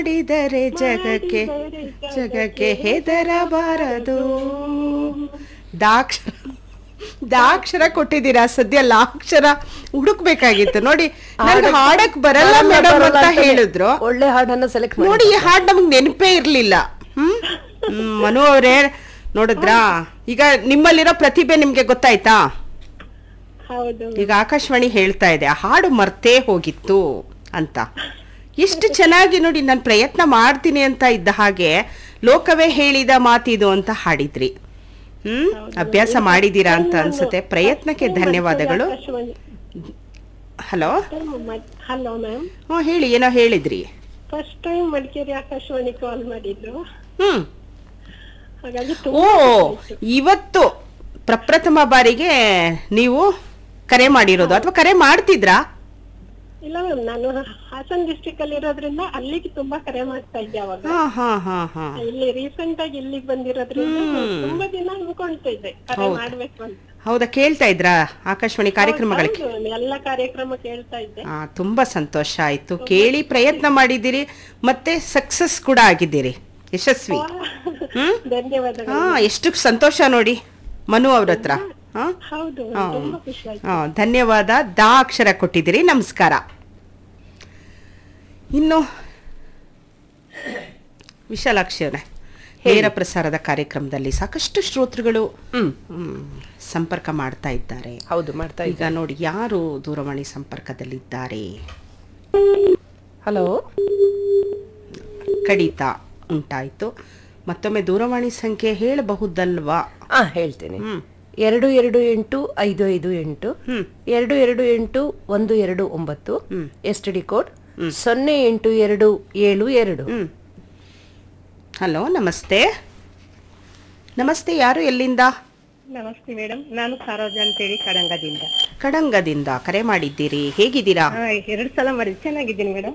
ಮಾಡಿದರೆ ಜಗಕ್ಕೆ ಜಗಕ್ಕೆ ಹೆದರಬಾರದು ದಾಕ್ಷರ ದಾಕ್ಷರ ಕೊಟ್ಟಿದ್ದೀರಾ ಸದ್ಯ ಲಾಕ್ಷರ ಹುಡುಕ್ಬೇಕಾಗಿತ್ತು ನೋಡಿ ನನಗೆ ಹಾಡಕ್ ಬರಲ್ಲ ಮೇಡಮ್ ಅಂತ ಹೇಳಿದ್ರು ಒಳ್ಳೆ ಹಾಡನ್ನ ಸೆಲೆಕ್ಟ್ ನೋಡಿ ಈ ಹಾಡ್ ನಮಗ್ ನೆನಪೇ ಇರ್ಲಿಲ್ಲ ಹ್ಮ್ ಹ್ಮ್, ಮನು ಅವರೇ ನೋಡಿದ್ರಾ ಈಗ ನಿಮ್ಮಲ್ಲಿರೋ ಪ್ರತಿಭೆ ನಿಮ್ಗೆ ಗೊತ್ತಾಯ್ತಾ ಹೌದು ಈಗ ಆಕಾಶವಾಣಿ ಹೇಳ್ತಾ ಇದೆ ಆ ಹಾಡು ಮರ್ತೇ ಹೋಗಿತ್ತು ಅಂತ ಎಷ್ಟು ಚೆನ್ನಾಗಿ ನೋಡಿ ನಾನು ಪ್ರಯತ್ನ ಮಾಡ್ತೀನಿ ಅಂತ ಇದ್ದ ಹಾಗೆ ಲೋಕವೇ ಹೇಳಿದ ಮಾತಿದು ಅಂತ ಹಾಡಿದ್ರಿ ಹ್ಮ್ ಅಭ್ಯಾಸ ಮಾಡಿದೀರಾ ಅಂತ ಅನ್ಸುತ್ತೆ ಪ್ರಯತ್ನಕ್ಕೆ ಧನ್ಯವಾದಗಳು ಆಕಾಶವಾಣಿ ಹಲೋ ಹಲೋ ಮ್ಯಾಮ್ ಹ್ಞೂ ಹೇಳಿ ಏನೋ ಹೇಳಿದ್ರಿ first time Madikeri Akashvani call ಮಾಡಿದ್ರು ಹ್ಮ್ ಹಾಗಾಗಿ ಓ ತುಂಬಾ ಇವತ್ತು ಪ್ರಪ್ರಥಮ ಬಾರಿಗೆ ನೀವು ಕರೆ ಮಾಡಿರೋದು ಅಥವಾ ಕರೆ ಮಾಡ್ತಿದ್ರಾ ಇಲ್ಲ ಮ್ಯಾಮ್ ನಾನು ಹಾಸನ್ ಡಿಸ್ಟ್ರಿಕ್ಟ್ ಅಲ್ಲಿ ಇರೋದ್ರಿಂದ ಅಲ್ಲಿಗೆ ತುಂಬಾ ಕರೆ ಮಾಡ್ತಾ ಇದ್ದೆ ಅವಾಗ ಹಾ ಹಾ ಹಾ ಹಾ ಇಲ್ಲಿ ರೀಸೆಂಟ್ ಆಗಿ ಇಲ್ಲಿಗೆ ಬಂದಿರೋದ್ರಿಂದ ತುಂಬಾ ದಿನ ಅನ್ಕೊಳ್ತಾ ಇದ್ದೆ ಕರೆ ಮಾಡ್ಬೇಕು ಅಂತ ಹೌದಾ ಕೇಳ್ತಾ ಇದ್ರಾ ಆಕಾಶವಾಣಿ ಕಾರ್ಯಕ್ರಮಗಳಿಗೆ ಹೌದು ma'am, ಎಲ್ಲ ಕಾರ್ಯಕ್ರಮ ಕೇಳ್ತಾ ಇದ್ದೆ ಆ, ತುಂಬಾ ಸಂತೋಷ ಆಯ್ತು ಕೇಳಿ ಪ್ರಯತ್ನ ಮಾಡಿದ್ದೀರಿ ಮತ್ತೆ ಸಕ್ಸಸ್ ಕೂಡ ಆಗಿದ್ದೀರಿ ಯಶಸ್ವಿ ಹ್ಮ್ ಧನ್ಯವಾದಗಳು ಹಾ ಎಷ್ಟು ಸಂತೋಷ ನೋಡಿ ಮನು ಅವ್ರ ಹತ್ರ ಹಾ ಹೌದು ma'am, ತುಂಬಾ ಖುಷಿ ಆಯ್ತು ಆ, ಧನ್ಯವಾದ ದಾ ಅಕ್ಷರ ಕೊಟ್ಟಿದ್ದೀರಿ ನಮಸ್ಕಾರ ಇನ್ನು ವಿಶಾಲಾಕ್ಷಿ ಅವರೇ ನೇರ ಪ್ರಸಾರದ ಕಾರ್ಯಕ್ರಮದಲ್ಲಿ ಸಾಕಷ್ಟು ಶ್ರೋತೃಗಳು ಹ್ಮ್ ಹ್ಮ್, ಸಂಪರ್ಕ ಮಾಡ್ತಾ ಇದ್ದಾರೆ ಹೌದು ಮಾಡ್ತಾ ಈಗ ನೋಡಿ ಯಾರು ದೂರವಾಣಿ ಸಂಪರ್ಕದಲ್ಲಿದ್ದಾರೆ ಹಲೋ ಕಡಿತ ಉಂಟಾಯ್ತು ಮತ್ತೊಮ್ಮೆ ದೂರವಾಣಿ ಸಂಖ್ಯೆ ಹೇಳಬಹುದಲ್ವಾ ಆ ಹೇಳ್ತೇನೆ ಹ್ಮ್ ಎರಡು ಎರಡು ಎಂಟು ಐದು ಐದು ಎಂಟು ಹ್ಮ್ ಎರಡು ಎರಡು ಎಂಟು ಒಂದು ಎರಡು ಒಂಬತ್ತು ಹ್ಮ್. ಎಸ್ ಟಿ ಡಿ ಕೋಡ್ ಸೊನ್ನೆ ಎಂಟು ಎರಡು ಏಳು ಎರಡು ಹ್ಮ್ ಹಲೋ ನಮಸ್ತೆ ನಮಸ್ತೆ ಯಾರು ಎಲ್ಲಿಂದ ನಮಸ್ತೆ ಮೇಡಮ್ ನಾನು ಸರೋಜ ಅಂತೇಳಿ ಕಡಂಗದಿಂದ ಕಡಂಗದಿಂದ ಕರೆ ಮಾಡಿದ್ದೀರಿ ಹೇಗಿದ್ದೀರಾ ಎರಡು ಸಲ ಮಾಡಿದ್ ಚೆನ್ನಾಗಿದ್ದೀನಿ ಮೇಡಮ್